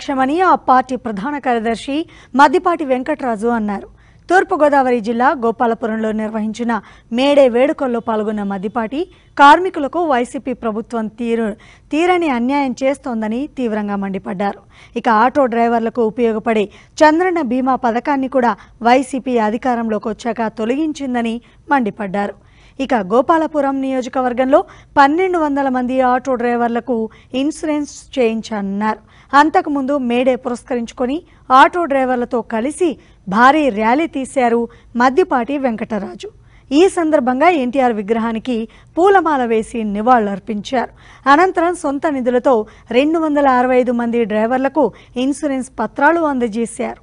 లక్ష్యమని ఆ పార్టీ ప్రధాన కార్యదర్శి మద్దిపాటి వెంకటరాజు అన్నారు తూర్పుగోదావరి జిల్లా గోపాలపురంలో నిర్వహించిన మేడే వేడుకల్లో పాల్గొన్న మద్దిపాటి కార్మికులకు వైసీపీ ప్రభుత్వం తీరు తీరని అన్యాయం చేస్తోందని తీవ్రంగా మండిపడ్డారు ఇక ఆటో డ్రైవర్లకు ఉపయోగపడే చంద్రన్న బీమా పథకాన్ని కూడా వైసీపీ అధికారంలోకి వచ్చాక తొలగించిందని మండిపడ్డారు ఇక గోపాలపురం నియోజకవర్గంలో పన్నెండు వందల మంది ఆటో డ్రైవర్లకు ఇన్సూరెన్స్ చేయించానన్నారు అంతకుముందు మేడే పురస్కరించుకొని ఆటో డ్రైవర్లతో కలిసి భారీ ర్యాలీ తీశారు మద్దిపాటి వెంకటరాజు ఈ సందర్భంగా ఎన్టీఆర్ విగ్రహానికి పూలమాల వేసి నివాళులర్పించారు అనంతరం సొంత నిధులతో రెండు వందల అరవై ఐదు మంది డ్రైవర్లకు ఇన్సూరెన్స్ పత్రాలు అందజేశారు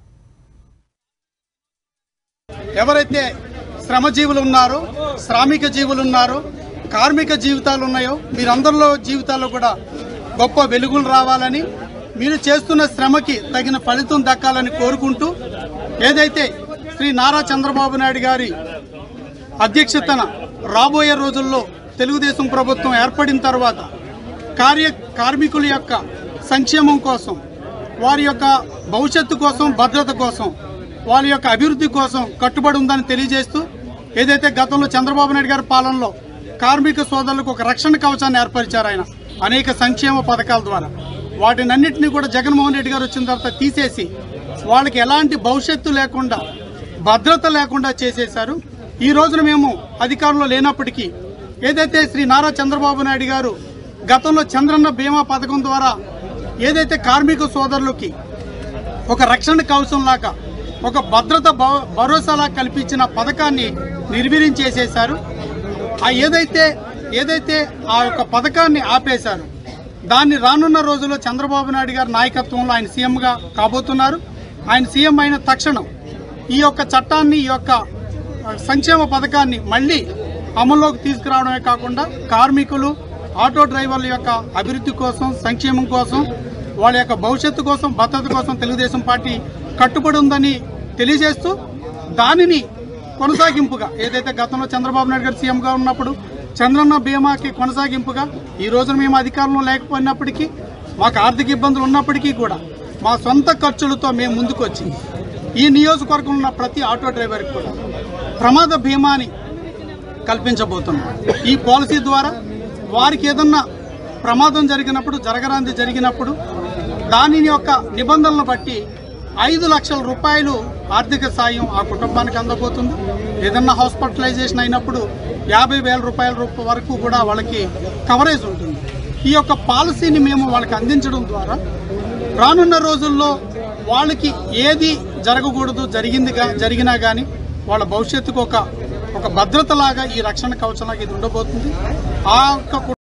ఎవరైతే శ్రమజీవులు ఉన్నారో శ్రామిక జీవులు ఉన్నారో కార్మిక జీవితాలు ఉన్నాయో మీరందరిలో జీవితాల్లో కూడా గొప్ప వెలుగులు రావాలని మీరు చేస్తున్న శ్రమకి తగిన ఫలితం దక్కాలని కోరుకుంటూ ఏదైతే శ్రీ నారా చంద్రబాబు నాయుడు గారి అధ్యక్షతన రాబోయే రోజుల్లో తెలుగుదేశం ప్రభుత్వం ఏర్పడిన తర్వాత కార్య కార్మికుల యొక్క సంక్షేమం కోసం వారి యొక్క భవిష్యత్తు కోసం భద్రత కోసం వారి యొక్క అభివృద్ధి కోసం కట్టుబడి ఉందని తెలియజేస్తూ ఏదైతే గతంలో చంద్రబాబు నాయుడు గారి పాలనలో కార్మిక సోదరులకు ఒక రక్షణ కవచాన్ని ఏర్పరిచారు ఆయన అనేక సంక్షేమ పథకాల ద్వారా వాటినన్నింటినీ కూడా జగన్మోహన్ రెడ్డి గారు వచ్చిన తర్వాత తీసేసి వాళ్ళకి ఎలాంటి భవిష్యత్తు లేకుండా భద్రత లేకుండా చేసేశారు ఈ రోజున మేము అధికారంలో లేనప్పటికీ ఏదైతే శ్రీ నారా చంద్రబాబు నాయుడు గారు గతంలో చంద్రన్న బీమా పథకం ద్వారా ఏదైతే కార్మిక సోదరులకి ఒక రక్షణ కవచం లాగా ఒక భద్రత భ- భరోసాలా కల్పించిన పథకాన్ని నిర్వీర్యం చేసేశారు ఆ ఏదైతే ఏదైతే ఆ యొక్క పథకాన్ని ఆపేశారు దాన్ని రానున్న రోజుల్లో చంద్రబాబు నాయుడు గారి నాయకత్వంలో ఆయన సీఎంగా కాబోతున్నారు ఆయన సీఎం అయిన తక్షణం ఈ యొక్క చట్టాన్ని ఈ యొక్క సంక్షేమ పథకాన్ని మళ్ళీ అమల్లోకి తీసుకురావడమే కాకుండా కార్మికులు ఆటో డ్రైవర్ల యొక్క అభివృద్ధి కోసం సంక్షేమం కోసం వాళ్ళ యొక్క భవిష్యత్తు కోసం భద్రత కోసం తెలుగుదేశం పార్టీ కట్టుబడి ఉందని తెలియజేస్తూ దానిని కొనసాగింపుగా ఏదైతే గతంలో చంద్రబాబు నాయుడు గారు సీఎంగా ఉన్నప్పుడు చంద్రన్న బీమాకి కొనసాగింపుగా ఈ రోజున మేము అధికారంలో లేకపోయినప్పటికీ మాకు ఆర్థిక ఇబ్బందులు ఉన్నప్పటికీ కూడా మా సొంత ఖర్చులతో మేము ముందుకు వచ్చి ఈ నియోజకవర్గంలో ఉన్న ప్రతి ఆటో డ్రైవర్కి కూడా ప్రమాద బీమాని కల్పించబోతున్నాం ఈ పాలసీ ద్వారా వారికి ఏదన్నా ప్రమాదం జరిగినప్పుడు జరగరాంది జరిగినప్పుడు దాని యొక్క నిబంధనలను బట్టి ఐదు లక్షల రూపాయలు ఆర్థిక సాయం ఆ కుటుంబానికి అందబోతుంది ఏదన్నా హాస్పిటలైజేషన్ అయినప్పుడు యాభై వేల రూపాయల రూప వరకు కూడా వాళ్ళకి కవరేజ్ ఉంటుంది ఈ యొక్క పాలసీని మేము వాళ్ళకి అందించడం ద్వారా రానున్న రోజుల్లో వాళ్ళకి ఏది జరగకూడదు జరిగిందిగా జరిగినా కానీ వాళ్ళ భవిష్యత్తుకు ఒక ఒక భద్రతలాగా ఈ రక్షణ కవచంలాగా ఇది ఉండబోతుంది ఆ యొక్క